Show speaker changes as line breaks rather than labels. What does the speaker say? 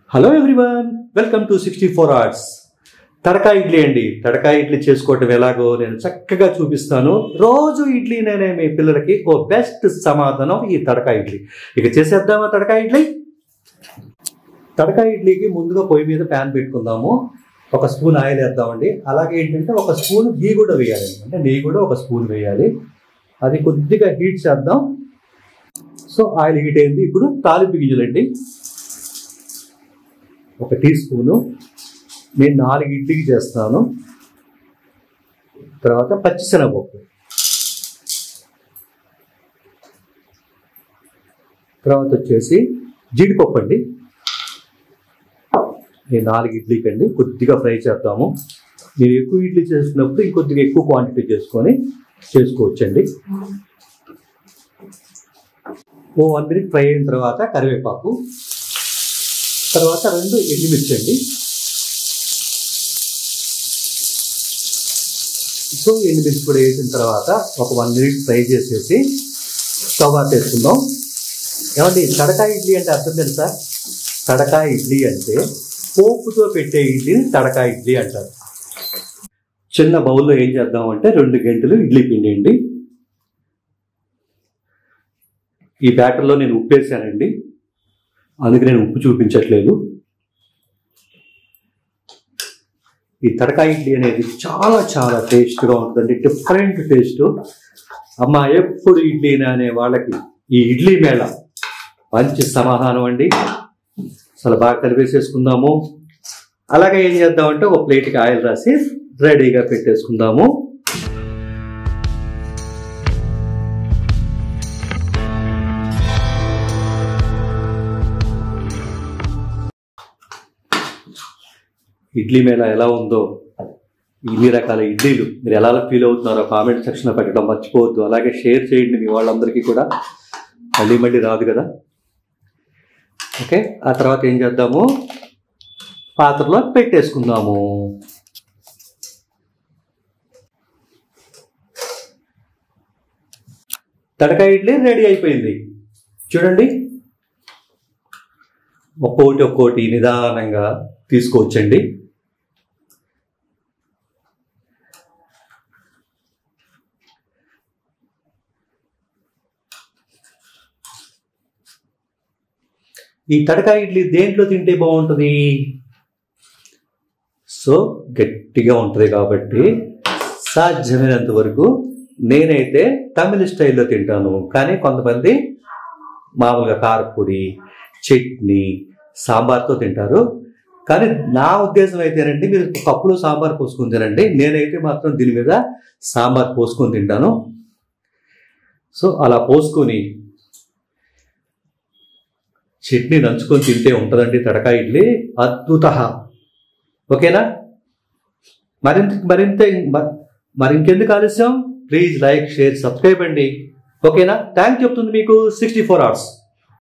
hello everyone welcome to sixty four hours tadka idli అండి తడకా ఇడ్లీ చేసుకోవటం ఎలాగో నేను చక్కగా చూపిస్తాను రోజు ఇడ్లీ నేనే మీ పిల్లలకి ఓ బెస్ట్ సమాధానం ఈ తడకా ఇడ్లీ ఇక చేసేద్దామా తడకా ఇడ్లీ తడకా ఇడ్లీకి ముందుగా పొయ్యి మీద ప్యాన్ పెట్టుకుందాము ఒక స్పూన్ ఆయిల్ వేద్దామండి అలాగే ఏంటంటే ఒక స్పూన్ గీ కూడా వేయాలి అంటే నెయ్యి కూడా ఒక స్పూన్ వేయాలి అది కొద్దిగా హీట్ చేద్దాం సో ఆయిల్ హీట్ అయింది ఇప్పుడు తాలింపు గింజలండి ఒక టీ స్పూను నేను నాలుగు ఇడ్లీకి చేస్తాను తర్వాత పచ్చిశనగపప్పు తర్వాత వచ్చేసి జీడిపప్పు అండి నేను నాలుగు ఇడ్లీకి అండి కొద్దిగా ఫ్రై చేద్దాము మీరు ఎక్కువ ఇడ్లీ చేసినప్పుడు ఇంకొద్దిగా ఎక్కువ క్వాంటిటీ చేసుకొని చేసుకోవచ్చండి ఓ వన్ మినిట్ ఫ్రై అయిన తర్వాత కరివేపాకు తర్వాత రెండు ఎండుమిర్చి అండి సో ఎండుమిర్చి కూడా వేసిన తర్వాత ఒక వన్ మినిట్ ఫ్రై చేసేసి స్టవ్ ఆఫ్ చేసుకుందాం ఏమండి తడకా ఇడ్లీ అంటే అర్థం తెలుసా తడకా ఇడ్లీ అంటే పోపుతో పెట్టే ఇడ్లీని తడకా ఇడ్లీ అంటారు చిన్న బౌల్లో ఏం చేద్దామంటే రెండు గంటలు ఇడ్లీ పిండి అండి ఈ బ్యాటర్లో నేను ఉప్పు వేసానండి అందుకే నేను ఉప్పు చూపించట్లేదు ఈ తడకాయ ఇడ్లీ అనేది చాలా చాలా టేస్ట్గా ఉంటుందండి డిఫరెంట్ టేస్ట్ అమ్మ ఎప్పుడు ఇడ్లీనా అనే వాళ్ళకి ఈ ఇడ్లీ మేళ మంచి సమాధానం అండి అసలు బాగా కలిపేసేసుకుందాము అలాగే ఏం చేద్దామంటే ఒక ప్లేట్కి ఆయిల్ రాసి రెడీగా పెట్టేసుకుందాము ఇడ్లీ మేళ ఎలా ఉందో ఇన్ని రకాల ఇడ్లీలు మీరు ఎలా ఫీల్ అవుతున్నారో కామెంట్ సెక్షన్లో పెట్టడం మర్చిపోవద్దు అలాగే షేర్ చేయండి మీ వాళ్ళందరికీ కూడా మళ్ళీ మళ్ళీ రాదు కదా ఓకే ఆ తర్వాత ఏం చేద్దాము పాత్రలో పెట్టేసుకుందాము తడకాయ ఇడ్లీ రెడీ అయిపోయింది చూడండి ఒక్కోటి ఒక్కోటి నిదానంగా తీసుకోవచ్చండి ఈ తడకాయ ఇడ్లీ దేంట్లో తింటే బాగుంటుంది సో గట్టిగా ఉంటుంది కాబట్టి సాధ్యమైనంత వరకు నేనైతే తమిళ స్టైల్లో తింటాను కానీ కొంతమంది మామూలుగా కారపొడి చట్నీ సాంబార్తో తింటారు కానీ నా ఉద్దేశం అయితేనండి మీరు కప్పులో సాంబార్ పోసుకొని తినండి నేనైతే మాత్రం దీని మీద సాంబార్ పోసుకొని తింటాను సో అలా పోసుకొని చట్నీ నంచుకొని తింటే ఉంటుందండి తడకా ఇడ్లీ అద్భుత ఓకేనా మరింత మరింత మరి ఇంకెందుకు ఆలస్యం ప్లీజ్ లైక్ షేర్ సబ్స్క్రైబ్ అండి ఓకేనా థ్యాంక్ చెప్తుంది మీకు సిక్స్టీ ఫోర్ అవర్స్